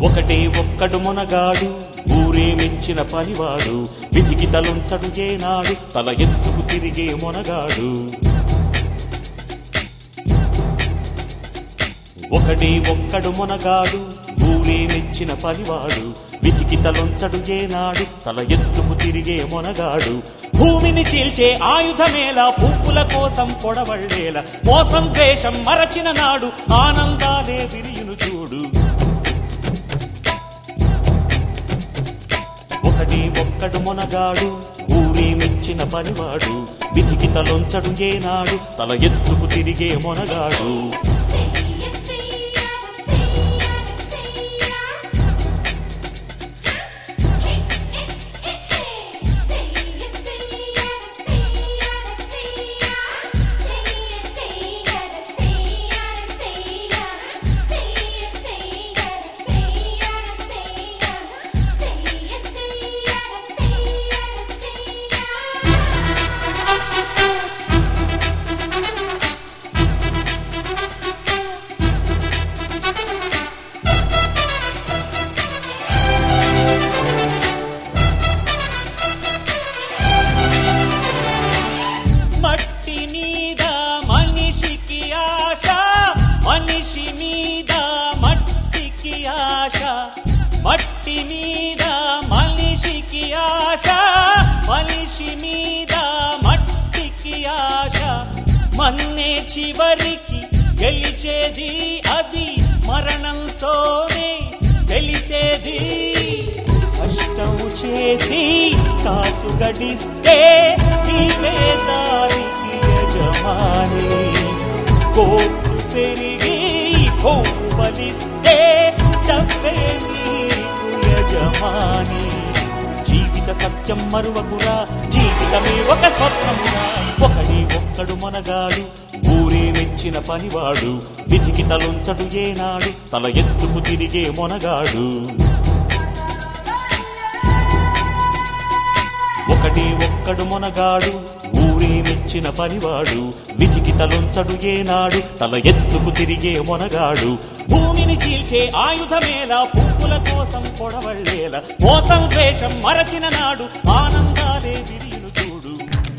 ఒకటే ఒక్కడు మునగాడు ఊరే మెచ్చిన పనివాడు విధికి తలుంచడు ఏనాడు తల ఎత్తుకు తిరిగే మునగాడు ఒకటే ఒక్కడు మునగాడు ఊరే మెచ్చిన పనివాడు విధికి తలొంచడు ఏనాడు తల ఎత్తుకు తిరిగే మొనగాడు భూమిని చీల్చే ఆయుధమేలా పువ్వుల కోసం పొడవళ్ళేల మోసం ద్వేషం మరచిన నాడు ఆనందాలే విరియును చూడు ఒకటి ఒక్కడు మొనగాడు ఊరే మెచ్చిన పనివాడు విధికి తలొంచడు ఏనాడు తల ఎత్తుకు తిరిగే మొనగాడు మట్టి మీద మనిషికి ఆశ మనిషి మీద మట్టికి ఆశ మట్టి మీద మనిషికి ఆశ మనిషి మీద మట్టికి ఆశ మన్నే చివరికి గెలిచేది అది మరణంతోనే తెలిసేది కష్టం చేసి కాసు గడిస్తే నీవే దానికి యజమాని కోర్టు పెరిగి కోపలిస్తే డబ్బే నీకు యజమాని జీవిత సత్యం మరువకురా జీవితమే ఒక స్వప్నమురా ఒకడి ఒక్కడు మనగాడు ఊరే మెచ్చిన పనివాడు విధికి తలొంచడు ఏనాడు తల ఎత్తుకు తిరిగే మొనగాడు ఒకటి ఒక్కడు మొనగాడు ఊరే మెచ్చిన పనివాడు విధికి తలొంచడు ఏనాడు తల ఎత్తుకు తిరిగే మొనగాడు భూమిని చీల్చే ఆయుధమేలా పువ్వుల కోసం పొడవళ్ళేల మోసం ద్వేషం మరచిన నాడు ఆనందాలే విరియును చూడు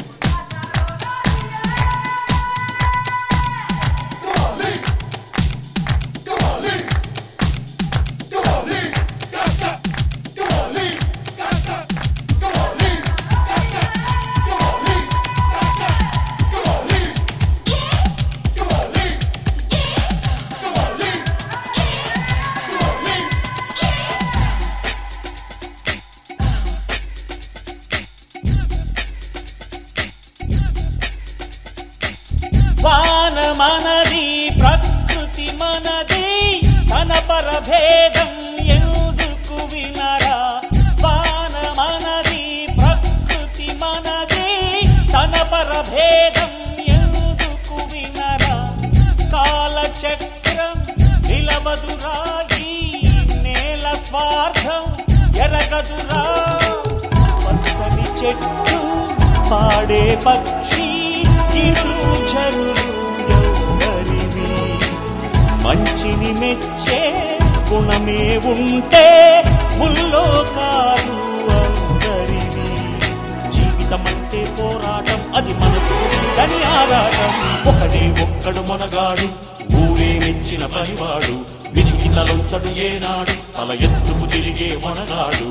వాన మనది ప్రకృతి మనది తన పరభేదం ఎందుకు వినరా వాన మనది ప్రకృతి మనది తన పరభేదం ఎందుకు వినరా కాలచక్రం నిలవదురా ఈ నేల స్వార్థం ఎరగదురా పచ్చని చెట్టు పాడే పక్షి ఇరులు చరులు ఎవరివి మంచిని మెచ్చే గుణమే ఉంటే ముల్లోకాలు అందరివి జీవితమంటే పోరాటం అది మనసు దాని ఆరాటం ఒకడే ఒక్కడు మొనగాడు ఊరే మెచ్చిన పనివాడు వినికి తలొంచడు ఏనాడు తల ఎత్తుకు తిరిగే మొనగాడు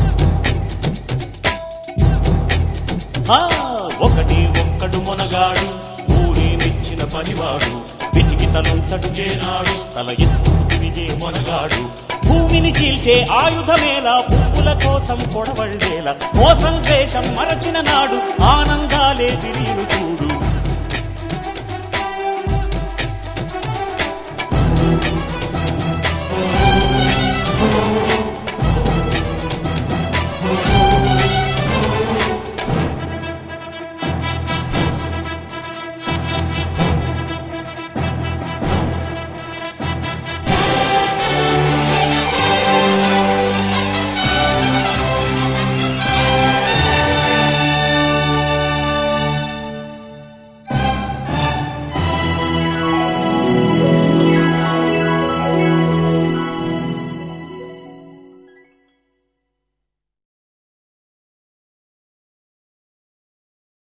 ఆ, ఒకటి ఒక్కడు మొనగాడు ఊరే మెచ్చిన పనివాడు విధికి తలొంచడు ఏనాడు తల ఎత్తుకు తిరిగే మొనగాడు భూమిని చీల్చే ఆయుధమేలా పువ్వుల కోసం పొడవళ్ళేల మోసం ద్వేషం మరచిన నాడు ఆనందాలే విరియును చూడు